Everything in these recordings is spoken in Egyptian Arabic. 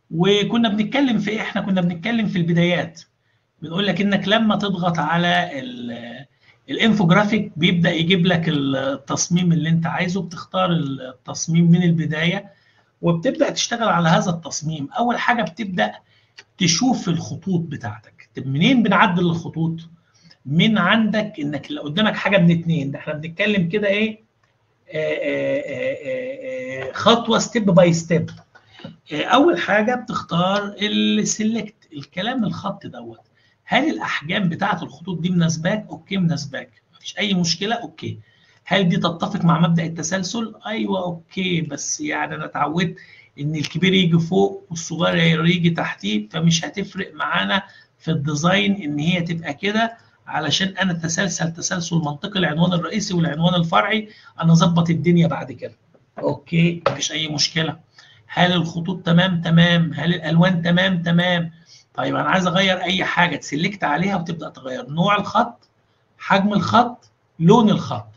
وكنا بنتكلم في ايه احنا كنا بنتكلم في البدايات بنقول لك انك لما تضغط على الانفوجرافيك بيبدا يجيب لك التصميم اللي انت عايزه بتختار التصميم من البدايه وبتبدا تشتغل على هذا التصميم اول حاجه بتبدا تشوف الخطوط بتاعتك طب منين بنعدل الخطوط من عندك انك لو قدامك حاجه من اتنين ده احنا بنتكلم كده ايه آآ آآ خطوه ستيب باي ستيب اول حاجه بتختار السلكت الكلام الخط دوت هل الاحجام بتاعه الخطوط دي مناسباك اوكي مناسباك مفيش اي مشكله اوكي هل دي تتفق مع مبدا التسلسل ايوه اوكي بس يعني انا اتعودت ان الكبير يجي فوق والصغير يجي تحتيه فمش هتفرق معانا في الديزاين ان هي تبقى كده علشان انا اتسلسل تسلسل منطقي العنوان الرئيسي والعنوان الفرعي انا اظبط الدنيا بعد كده اوكي مفيش اي مشكله هل الخطوط تمام تمام هل الالوان تمام تمام طيب انا عايز اغير اي حاجه تسلكت عليها وتبدا تغير نوع الخط حجم الخط لون الخط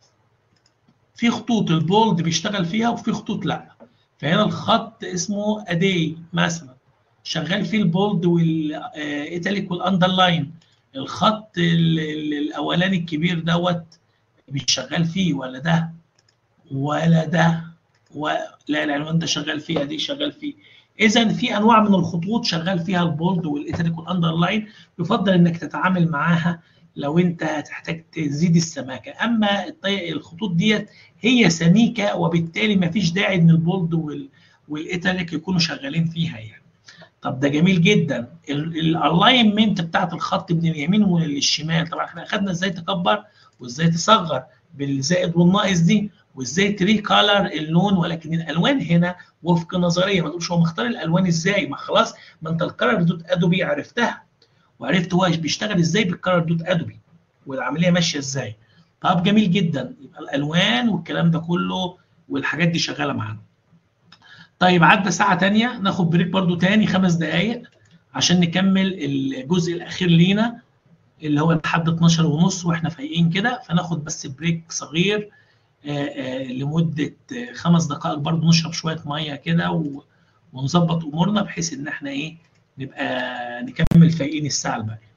في خطوط البولد بيشتغل فيها وفي خطوط لا فهنا الخط اسمه ادي مثلا شغال فيه البولد والايتاليك والاندرلاين الخط الاولاني الكبير دوت مش شغال فيه ولا ده ولا ده ولا العنوان ده شغال فيه ادي شغال فيه اذا في انواع من الخطوط شغال فيها البولد والايتاليك والاندرلاين يفضل انك تتعامل معاها لو انت هتحتاج تزيد السماكه اما الخطوط ديت هي سميكه وبالتالي ما فيش داعي ان البولد والايتاليك يكونوا شغالين فيها يعني طب ده جميل جدا الالاينمنت بتاعت الخط من اليمين وللشمال طبعا احنا اخذنا ازاي تكبر وازاي تصغر بالزائد والناقص دي وازاي تري كالر اللون ولكن الالوان هنا وفق نظريه ما تقولش هو مختار الالوان ازاي ما خلاص ما انت الكالر دوت ادوبي عرفتها وعرفت هو بيشتغل ازاي بالكالر دوت ادوبي والعمليه ماشيه ازاي طب جميل جدا يبقى الالوان والكلام ده كله والحاجات دي شغاله معانا طيب عدى ساعه ثانيه ناخد بريك برده ثاني خمس دقائق عشان نكمل الجزء الاخير لينا اللي هو لحد 12 ونص واحنا فايقين كده فناخد بس بريك صغير آآ آآ لمده خمس دقائق برضه نشرب شويه ميه كده ونظبط امورنا بحيث ان احنا ايه نبقى نكمل فايقين الساعه الباقيه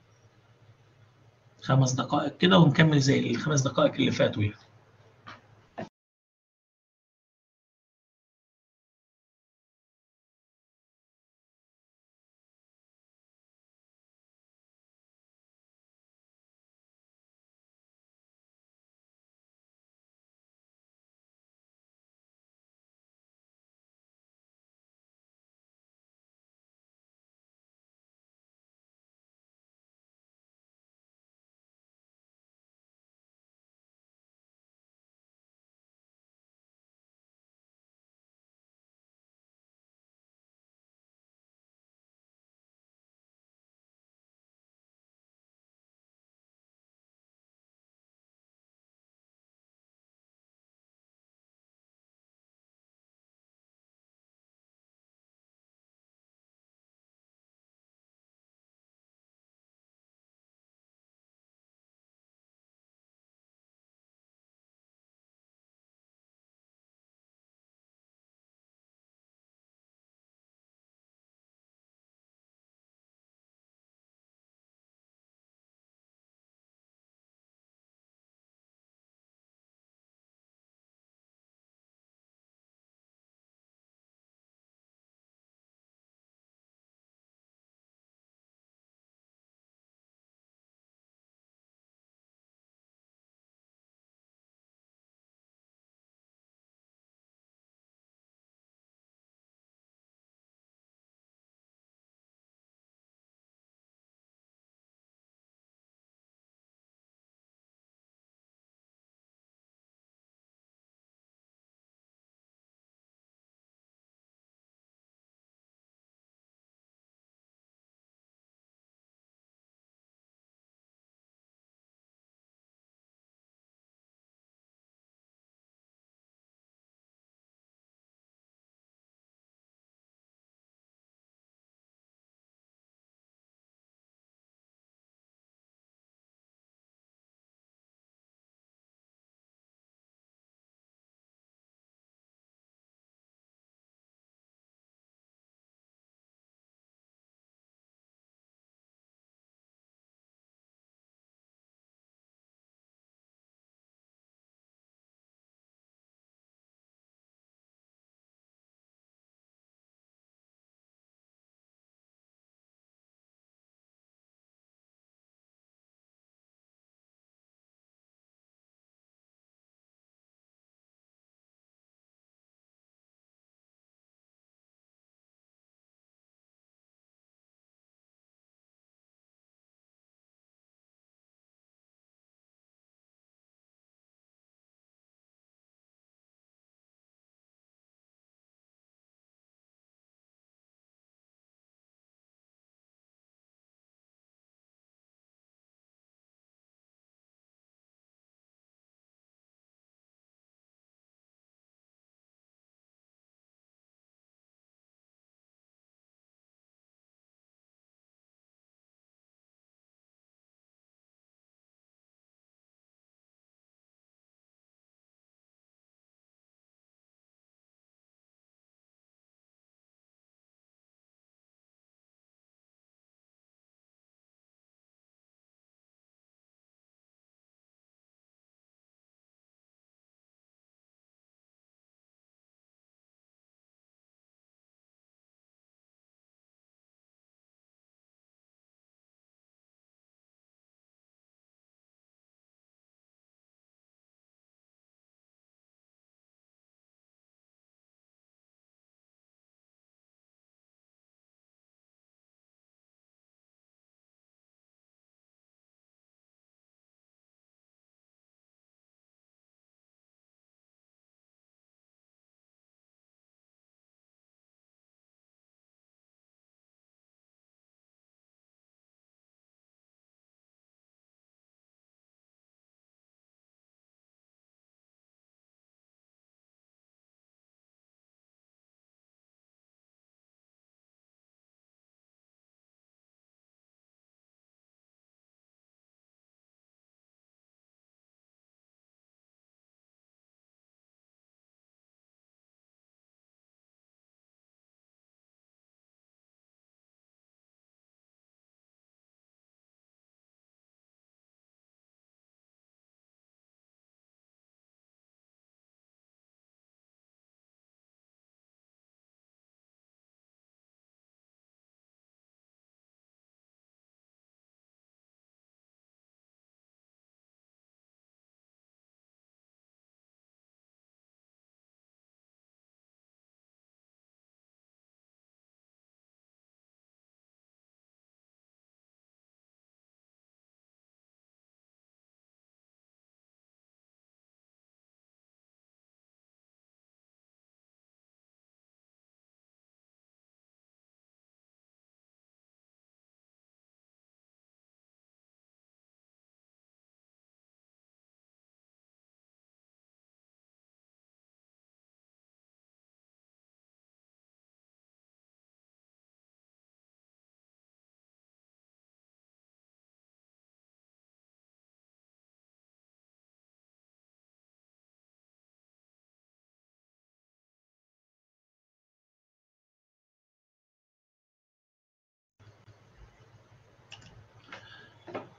خمس دقائق كده ونكمل زي الخمس دقائق اللي فاتوا يعني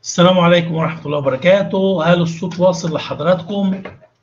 السلام عليكم ورحمة الله وبركاته هل الصوت واصل لحضراتكم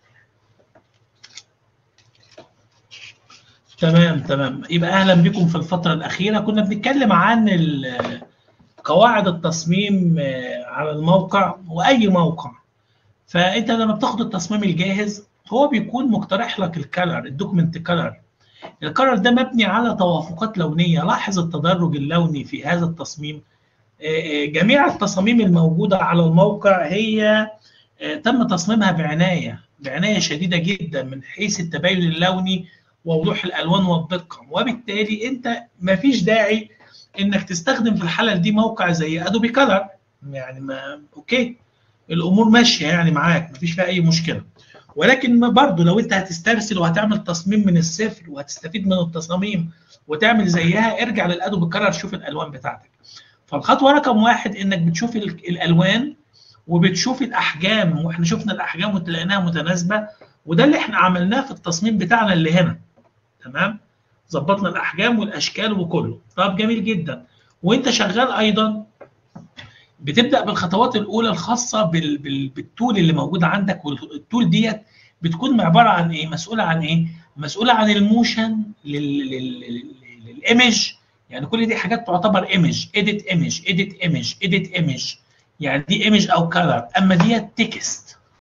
تمام تمام يبقى أهلا بكم في الفترة الأخيرة كنا بنتكلم عن ال- قواعد التصميم آه، على الموقع وأي موقع فأنت لما بتاخد التصميم الجاهز هو بيكون مقترح لك الكلر الدوكمنت كلر الكلر ده مبني على توافقات لونية لاحظ التدرج اللوني في هذا التصميم آه، جميع التصاميم الموجودة على الموقع هي آه، تم تصميمها بعناية بعناية شديدة جدا من حيث التباين اللوني ووضوح الألوان والدقة وبالتالي أنت مفيش داعي إنك تستخدم في الحالة دي موقع زي أدوبي كلر يعني ما أوكي الأمور ماشية يعني معاك مفيش فيها أي مشكلة ولكن برضه لو أنت هتسترسل وهتعمل تصميم من الصفر وهتستفيد من التصاميم وتعمل زيها ارجع للأدوبي كلر شوف الألوان بتاعتك فالخطوه رقم واحد انك بتشوف ال- الالوان وبتشوف الاحجام واحنا شفنا الاحجام وتلاقيناها متناسبه وده اللي احنا عملناه في التصميم بتاعنا اللي هنا تمام ظبطنا الاحجام والاشكال وكله طب جميل جدا وانت شغال ايضا بتبدا بالخطوات الاولى الخاصه بال... بال... بالتول اللي موجود عندك والتول ديت بتكون عباره عن ايه مسؤوله عن ايه مسؤوله عن الموشن لل... لل... لل... للايمج يعني كل دي حاجات تعتبر ايمج اديت ايمج اديت ايمج اديت ايمج يعني دي ايمج او كلر اما ديت تكست